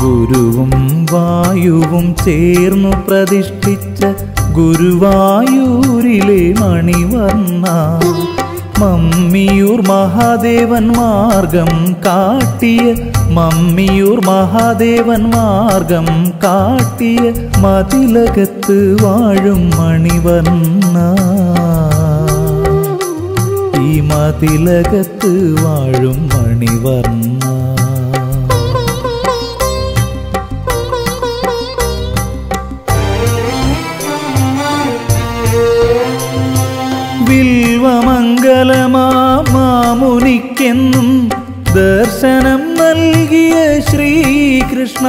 ഗുരുവും വായുവും ചേർന്നു പ്രതിഷ്ഠിച്ച ഗുരുവായൂരിലെ മണിവർണ്ണ മമ്മിയൂർ മഹാദേവൻ മാർഗം കാട്ടിയ മമ്മിയൂർ മഹാദേവൻ മാർഗം കാട്ടിയ മതിലകത്ത് വാഴും മണിവർണ്ണ ഈ മതിലകത്ത് വാഴും മണിവർണ്ണ വിൽവമംഗലമാമുനിക്കെന്നും ദർശനം നൽകിയ ശ്രീകൃഷ്ണ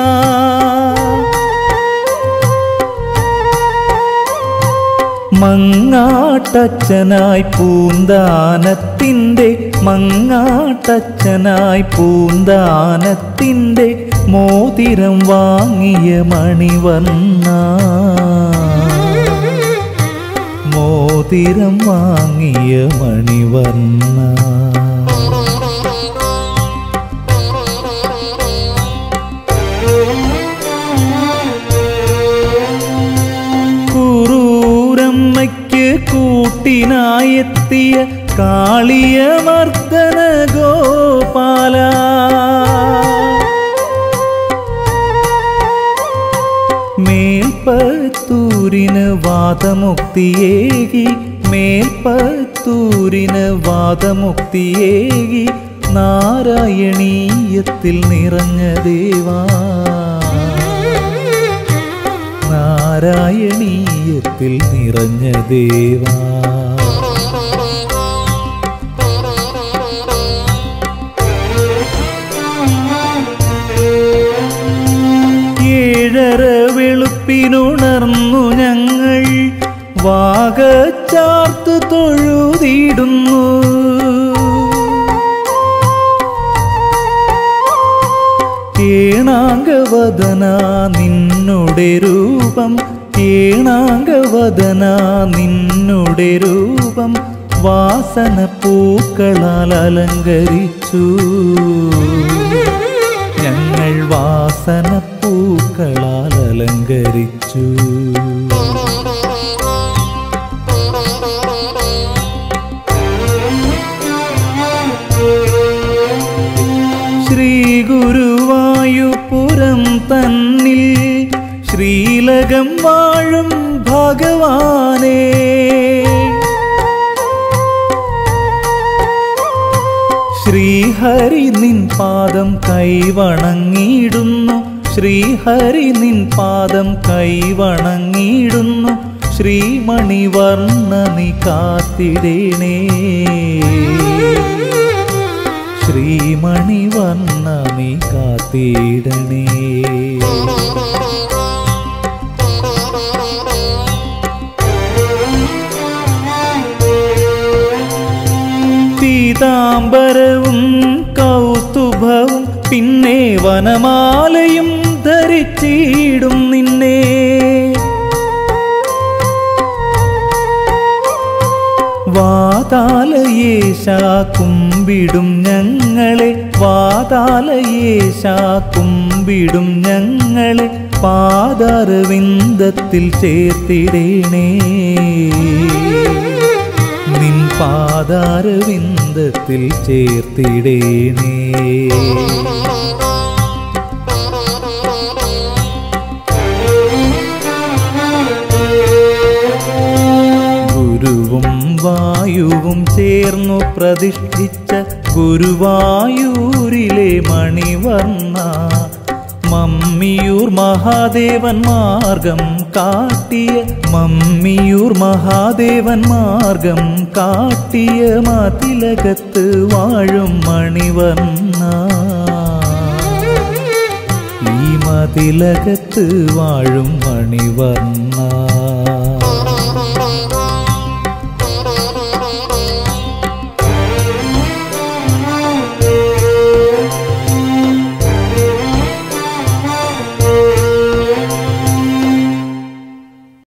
മങ്ങാട്ടച്ഛനായി പൂന്താനത്തിൻ്റെ മങ്ങാട്ടച്ഛനായി പൂന്താനത്തിൻ്റെ മോതിരം വാങ്ങിയ മണിവർണ്ണ മോതിരം വാങ്ങിയ മണിവർണ്ണ കുറൂരമ്മയ്ക്ക് കൂട്ടിനായെത്തിയ കാളിയമർദ്ദന ഗോപാല മേൽപ്പത്തൂരിന് വാദമുക്തിയേകി മേൽപ്പത്തൂരിന് വാദമുക്തിയേകി നാരായണീയത്തിൽ നിറഞ്ഞ ദേവാ നാരായണീയത്തിൽ നിറഞ്ഞ ദേവാ ഏഴര വെളുപ്പിനുണർന്നു ഞങ്ങൾ വാഗച്ചാർത്ത് തൊഴുതിടുന്നു ഏണാംഗവദന നിന്നുടെ രൂപം ഏണാംഗവദന നിന്നുടെ രൂപം വാസന പൂക്കളാൽ അലങ്കരിച്ചു ഞങ്ങൾ വാസന പൂക്കളാൽ അലങ്കരിച്ചു ശ്രീ ഗുരുവായൂപുരം തന്നിൽ ശ്രീലകം വാഴും ഭഗവാനേ ശ്രീഹരി നിൻ പാദം കൈവണങ്ങിയിടുന്നു ശ്രീഹരി നിൻ പാദം കൈവണങ്ങിയിടുന്നു ശ്രീമണിവർണ്ണ നീ കാത്തിടേണേ ശ്രീമണിവർണ്ണ നീ കാത്തിടണേ പീതാംബരവും കൗതുഭവും പിന്നെ വനമാലയും ധരിച്ചിടും നിന്നെ വാതാലയേശ കുമ്പിടും ഞങ്ങളെ വാതാലയേശ കുമ്പിടും ഞങ്ങളെ പാദാരവിന്ദത്തിൽ ചേർത്തിടേണേ നിൻ പാദാരവിന്ദത്തിൽ ചേർത്തിടേണേ ഗുരുവും വായുവും ചേർന്നു പ്രതിഷ്ഠിച്ച ഗുരുവായൂരിലെ മണിവർണ്ണ മമ്മിയൂർ മഹാദേവൻ മാർഗം കാട്ടിയ മമ്മിയൂർ മഹാദേവൻ മാർഗം കാട്ടിയ മതിലകത്ത് വാഴും മണിവർണ്ണ ഈ മതിലകത്ത് വാഴും മണിവർണ്ണ